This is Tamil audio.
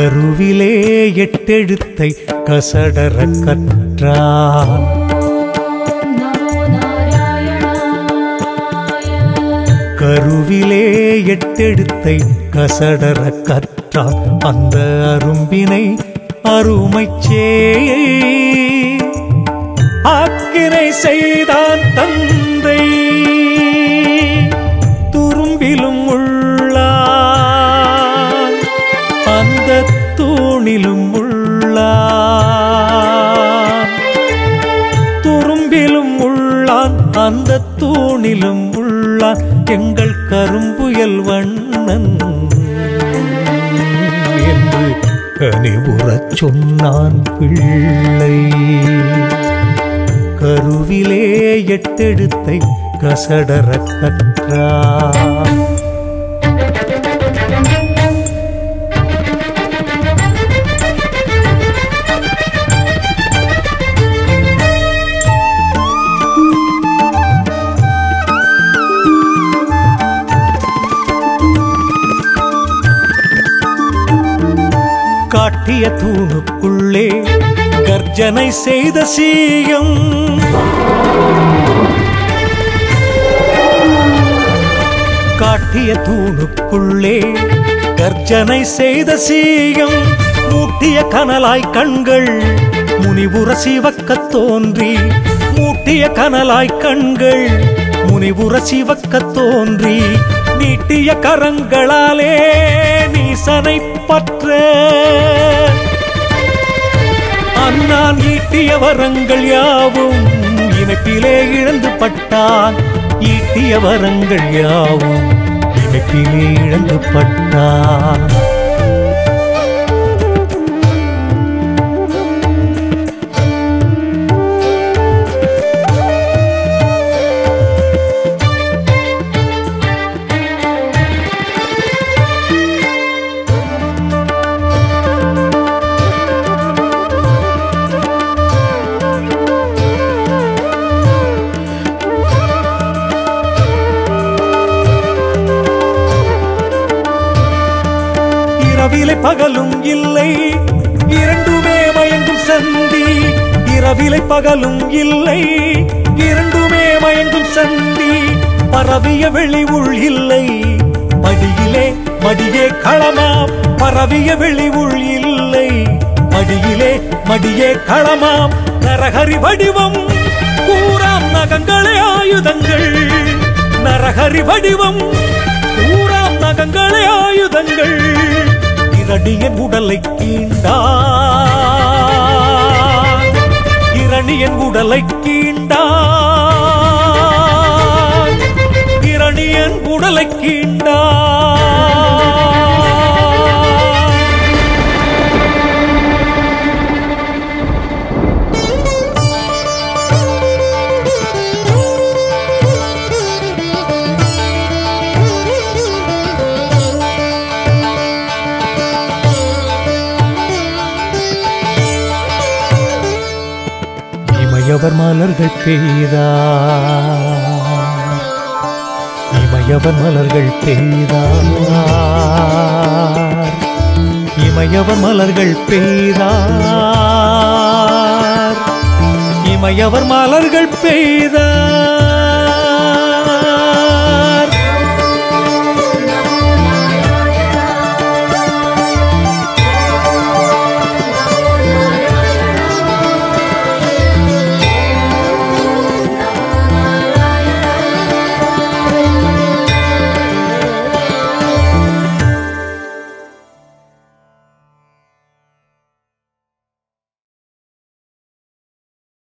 கருவிலே எட்டெழுத்தை கசடர கற்றான் நமோ நாராயணாய கருவிலே எட்டெழுத்தை கசடர கற்றான் அந்த அரும்பினை அருமைச்சே ஆக்கினை செய்தான் தந்தை துரும்பிலும் உள்ளான் அந்த தூணிலும் உள்ளான் துரும்பிலும் உள்ளான் அந்த தூணிலும் உள்ளான் எங்கள் கரும்புயல் வண்ணன் என்று கனிவுறச் சொன்னான் பிள்ளை கருவிலே எட்டெழுத்தை கசடர கற்றான் காட்டிய தூணுக்குள்ளே கர்ஜனை செய்த சீயம் காட்டிய தூணுக்குள்ளே கர்ஜனை செய்த சீயம் மூட்டிய கனலாய் கண்கள் முனிவுற சிவக்கத் தோன்றி மூட்டிய கனலாய் கண்கள் முனிவுற சிவக்கத் தோன்றி நீட்டிய கரங்களாலே நீசனை பற்ற அண்ணா நீட்டிய வரங்கள் யாவும் இணைப்பிலே இழந்து பட்டான் ஈட்டிய வரங்கள் யாவும் இணைப்பிலே இழந்து பட்டான் இரவிலை பகலும் இல்லை இரண்டுமே மயங்கும் சந்தி இரவிலை பகலும் இல்லை இரண்டுமே மயங்கும் சந்தி பரவிய வெளி உள் இல்லை மடியிலே மடியே களமாம் பரவிய வெளி உள் இல்லை மடியிலே மடியே களமாம் நரஹரி வடிவம் கூறாம் நகங்களே ஆயுதங்கள் நரஹரி வடிவம் கூறாம் நகங்களே ஆயுதங்கள் இரணியன் உடலை கீண்டான் இரணியன் உடலை கீண்டான் இரணியன் உடலை கீண்டான் இமயவர் மலர்கள் பெய்தார் இமயவர் மலர்கள் பெய்தார் இமயவர் மலர்கள் பெய்தார் இமயவர் மலர்கள் பெய்தார்